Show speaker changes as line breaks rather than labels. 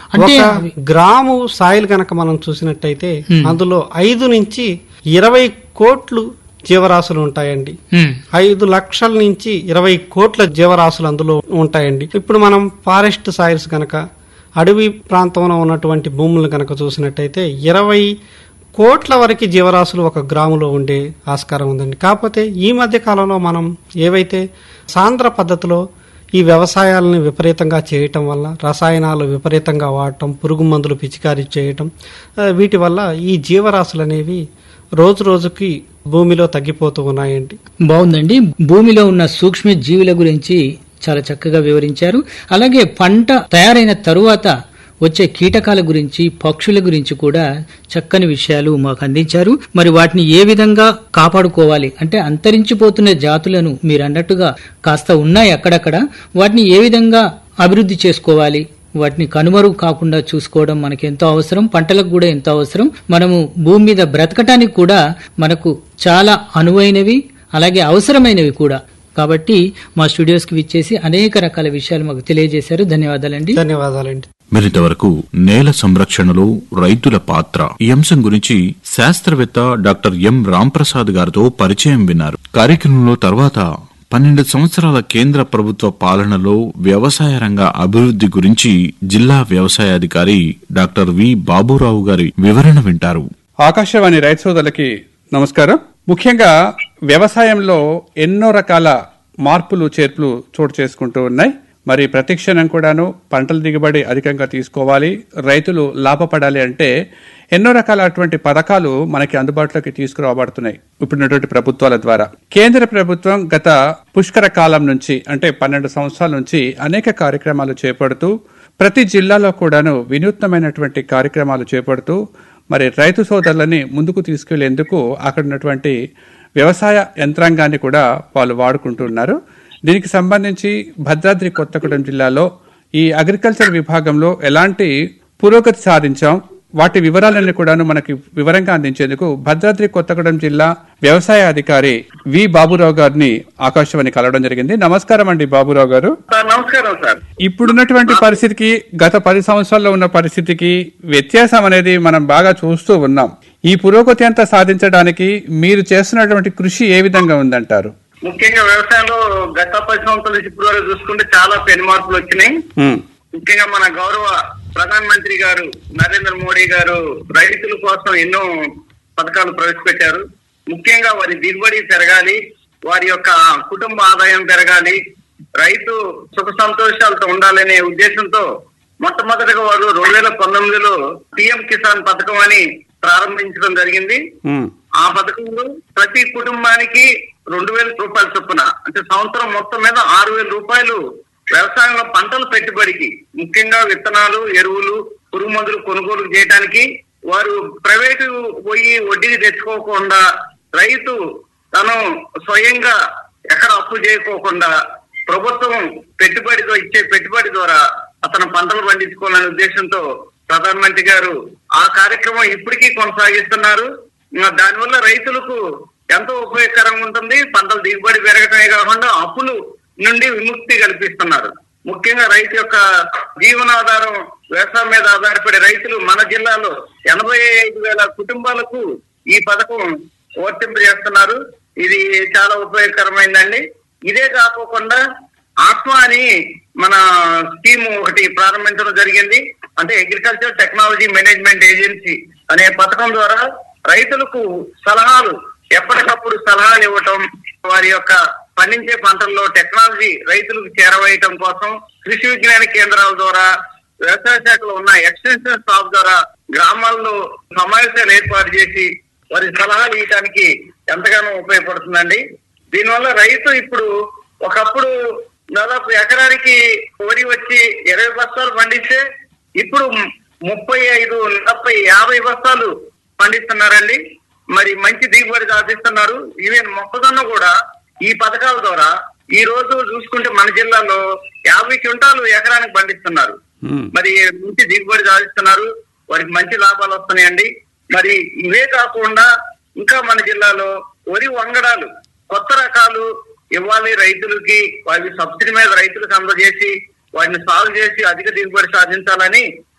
అంటే
ఒక gram soil గనక మనం చూసినట్టయితే అందులో ఐదు నుంచి ఇరవై కోట్లు జీవరాశులు ఉంటాయండి
ఉమ్,
ఐదు లక్షల నుంచి ఇరవై కోట్ల జీవరాశులు అందులో ఉంటాయండి ఇప్పుడు మనం ఫారెస్ట్ సాయిల్స్ గనక అడవి ప్రాంతంలో ఉన్నటువంటి భూములు గనక చూసినట్టయితే ఇరవై కోట్ల వరకు జీవరాశులు ఒక గ్రాములో ఉండే ఆస్కారం ఉందండి కాకపోతే ఈ మధ్య కాలంలో మనం ఏవైతే సాంద్ర పద్ధతిలో ఈ వ్యవసాయాలను విపరీతంగా చేయటం వల్ల రసాయనాలు విపరీతంగా వాడటం పురుగు మందులు పిచికారీ చేయటం ఆ, వీటి వల్ల ఈ జీవరాశులు అనేవి రోజు రోజుకి భూమిలో తగ్గిపోతూ ఉన్నాయండి
బాగుందండి భూమిలో ఉన్న సూక్ష్మ జీవుల గురించి చాలా చక్కగా వివరించారు అలాగే పంట తయారైన తరువాత వచ్చే కీటకాల గురించి పక్షుల గురించి కూడా చక్కని విషయాలు మాకు అందించారు మరి వాటిని ఏ విధంగా కాపాడుకోవాలి అంటే అంతరించిపోతున్న జాతులను మీరు అన్నట్టుగా కాస్త ఉన్నాయి అక్కడక్కడ వాటిని ఏ విధంగా అభివృద్ధి చేసుకోవాలి వాటిని కనుమరుగు కాకుండా చూసుకోవడం మనకి ఎంతో అవసరం పంటలకు కూడా ఎంతో అవసరం మనము భూమి మీద బ్రతకటానికి కూడా మనకు చాలా అనువైనవి అలాగే అవసరమైనవి కూడా కాబట్టి మా స్టూడియోస్ కి విచ్చేసి అనేక రకాల విషయాలు మాకు తెలియజేశారు ధన్యవాదాలండి
ధన్యవాదాలండి
మరింతవరకు నేల సంరక్షణలో రైతుల పాత్ర ఈ అంశం గురించి శాస్త్రవేత్త డాక్టర్ ఎం రాంప్రసాద్ గారితో పరిచయం విన్నారు కార్యక్రమంలో తర్వాత పన్నెండు సంవత్సరాల కేంద్ర ప్రభుత్వ పాలనలో వ్యవసాయ రంగ అభివృద్ధి గురించి జిల్లా వ్యవసాయాధికారి డాక్టర్ వి బాబురావు గారి వివరణ వింటారు
ఆకాశవాణి రైతు సోదరులకి నమస్కారం ముఖ్యంగా వ్యవసాయంలో ఎన్నో రకాల మార్పులు చేర్పులు చోటు చేసుకుంటూ ఉన్నాయి మరి ప్రతిక్షణం కూడాను పంటల దిగుబడి అధికంగా తీసుకోవాలి రైతులు లాభపడాలి అంటే ఎన్నో రకాలటువంటి పథకాలు మనకి అందుబాటులోకి తీసుకురాబడుతున్నాయి ఇప్పుడున్నటువంటి ప్రభుత్వాల ద్వారా కేంద్ర ప్రభుత్వం గత పుష్కర కాలం నుంచి అంటే పన్నెండు సంవత్సరాల నుంచి అనేక కార్యక్రమాలు చేపడుతూ ప్రతి జిల్లాలో కూడాను వినూత్నమైనటువంటి కార్యక్రమాలు చేపడుతూ మరి రైతు సోదరులని ముందుకు తీసుకెళ్లేందుకు అక్కడ ఉన్నటువంటి వ్యవసాయ యంత్రాంగాన్ని కూడా వాళ్ళు వాడుకుంటున్నారు దీనికి సంబంధించి భద్రాద్రి కొత్తగూడెం జిల్లాలో ఈ అగ్రికల్చర్ విభాగంలో ఎలాంటి పురోగతి సాధించాం వాటి వివరాలన్నీ కూడాను మనకి వివరంగా అందించేందుకు భద్రాద్రి కొత్తగూడెం జిల్లా వ్యవసాయ అధికారి వి బాబురావు గారిని ఆకాశవాణి కలవడం జరిగింది నమస్కారం అండి బాబురావు గారు
సార్ నమస్కారం సార్
ఇప్పుడున్నటువంటి పరిస్థితికి గత పది సంవత్సరాల్లో ఉన్న పరిస్థితికి వ్యత్యాసం అనేది మనం బాగా చూస్తూ ఉన్నాం ఈ పురోగతి అంతా సాధించడానికి మీరు చేస్తున్నటువంటి కృషి ఏ విధంగా ఉందంటారు
ముఖ్యంగా వ్యవసాయంలో గత పది సంవత్సరాల నుంచి ఇప్పటి వరకు చూసుకుంటే చాలా పెను మార్పులు వచ్చినాయి
ఉమ్,
ముఖ్యంగా మన గౌరవ ప్రధాన మంత్రి గారు నరేంద్ర మోడీ గారు రైతుల కోసం ఎన్నో పథకాలు ప్రవేశపెట్టారు ముఖ్యంగా వారి దిగుబడి పెరగాలి వారి యొక్క కుటుంబ ఆదాయం పెరగాలి రైతు సుఖ సంతోషాలతో ఉండాలనే ఉద్దేశంతో మొట్టమొదటిగా వారు రెండు వేల పంతొమ్మిదిలో పిఎం కిసాన్ పథకం అని ప్రారంభించడం జరిగింది
ఉమ్,
ఆ పథకంలో ప్రతి కుటుంబానికి రెండు వేల రూపాయల చొప్పున అంటే సంవత్సరం మొత్తం మీద ఆరు వేల రూపాయలు వ్యవసాయంలో పంటల పెట్టుబడికి ముఖ్యంగా విత్తనాలు ఎరువులు పురుగు మందులు కొనుగోలు చేయడానికి వారు ప్రైవేటు పోయి వడ్డీకి తెచ్చుకోకుండా రైతు తను స్వయంగా ఎక్కడ అప్పు చేయకోకుండా ప్రభుత్వం పెట్టుబడితో ఇచ్చే పెట్టుబడి ద్వారా అతను పంటలు పండించుకోవాలనే ఉద్దేశంతో ప్రధానమంత్రి గారు ఆ కార్యక్రమం ఇప్పటికీ కొనసాగిస్తున్నారు ఇంకా దానివల్ల రైతులకు ఎంతో ఉపయోగకరంగా ఉంటుంది పంటల దిగుబడి పెరగటమే కాకుండా అప్పులు నుండి విముక్తి కల్పిస్తున్నారు ముఖ్యంగా రైతు యొక్క జీవనాధారం వ్యవసాయం మీద ఆధారపడే రైతులు మన జిల్లాలో ఎనభై ఐదు వేల కుటుంబాలకు ఈ పథకం వర్తింపజేస్తున్నారు ఇది చాలా ఉపయోగకరమైందండి ఇదే కాకోకుండా ఆత్మ అని మన స్కీమ్ ఒకటి ప్రారంభించడం జరిగింది అంటే అగ్రికల్చర్ టెక్నాలజీ మేనేజ్మెంట్ ఏజెన్సీ అనే పథకం ద్వారా రైతులకు సలహాలు ఎప్పటికప్పుడు సలహాలు ఇవ్వటం వారి యొక్క పండించే పంటల్లో టెక్నాలజీ రైతులకు చేరవేయటం కోసం కృషి విజ్ఞాన కేంద్రాల ద్వారా వ్యవసాయ శాఖలో ఉన్న ఎక్స్టెన్షన్ స్టాఫ్ ద్వారా గ్రామాల్లో సమావేశాలు ఏర్పాటు చేసి వారి సలహాలు ఇవ్వడానికి ఎంతగానో ఉపయోగపడుతుందండి దీనివల్ల రైతు ఇప్పుడు ఒకప్పుడు దాదాపు ఎకరానికి వరి వచ్చి ఇరవై బస్తాలు పండిస్తే ఇప్పుడు ముప్పై ఐదు నలభై యాభై బస్తాలు పండిస్తున్నారండి మరి మంచి దిగుబడి సాధిస్తున్నారు ఈవెన్ మొక్కజొన్న కూడా ఈ పథకాల ద్వారా ఈ రోజు చూసుకుంటే మన జిల్లాలో యాభై క్వింటాలు ఎకరానికి పండిస్తున్నారు
ఉమ్,
మరి మంచి దిగుబడి సాధిస్తున్నారు వారికి మంచి లాభాలు వస్తున్నాయండి మరి ఇవే కాకుండా ఇంకా మన జిల్లాలో వరి వంగడాలు కొత్త రకాలు ఇవ్వాలి రైతులకి వారి సబ్సిడీ మీద రైతులకు అందజేసి వాటిని సాగు చేసి అధిక దిగుబడి సాధించాలని